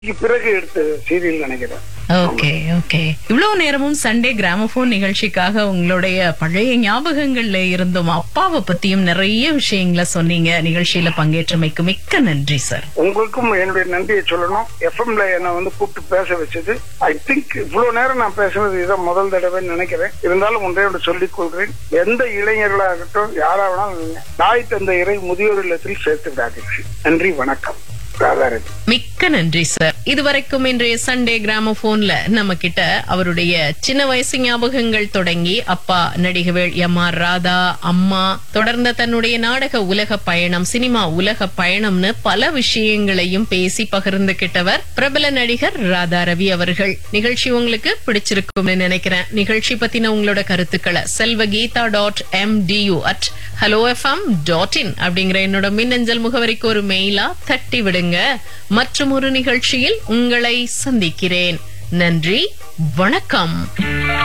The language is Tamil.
பிறகு எடுத்த சீரியல் நினைக்கிறேன் ஓகே ஓகே இவ்வளவு நேரமும் சண்டே கிராமபோன் நிகழ்ச்சிக்காக உங்களுடைய பழைய ஞாபகங்கள்ல இருந்தும் அப்பாவை பத்தியும் நிறைய விஷயங்களை சொன்னீங்க நிகழ்ச்சியில பங்கேற்றமைக்கு மிக்க நன்றி சார் உங்களுக்கும் என்னுடைய நன்றியை சொல்லணும் எஃப்எம்ல என்ன வந்து கூப்பிட்டு பேச வச்சது ஐ திங்க் இவ்வளவு நேரம் நான் பேசுனது இதான் முதல் தடவைன்னு நினைக்கிறேன் இருந்தாலும் ஒன்றே ஒன்று சொல்லிக் கொள்கிறேன் எந்த இளைஞர்களாகட்டும் யாராவனாலும் தாய் தந்த இறை முதியோர் இல்லத்தில் சேர்த்து விடாதீர்கள் நன்றி வணக்கம் ராதாரவி மிக்க நன்றி சார் இதுவரைக்கும் இன்றைய சண்டே கிராமபோன்ல நம்ம கிட்ட அவருடைய சின்ன வயசு ஞாபகங்கள் தொடங்கி அப்பா நடிகவேள் எம் ஆர் ராதா அம்மா தொடர்ந்த தன்னுடைய நாடக உலக பயணம் சினிமா உலக பயணம்னு பல விஷயங்களையும் பேசி பகிர்ந்துகிட்டவர் பிரபல நடிகர் ராதா ரவி அவர்கள் நிகழ்ச்சி உங்களுக்கு பிடிச்சிருக்கும்னு நினைக்கிறேன் நிகழ்ச்சி பத்தின உங்களோட கருத்துக்களை செல்வ கீதா டாட் எம் டியூ at hello F M dot in அப்படிங்கிற என்னோட மின்னஞ்சல் முகவரிக்கு ஒரு மெயிலா தட்டி விடுங்க மற்றும் ஒரு நிகழ்ச்சியில் உங்களை சந்திக்கிறேன் நன்றி வணக்கம்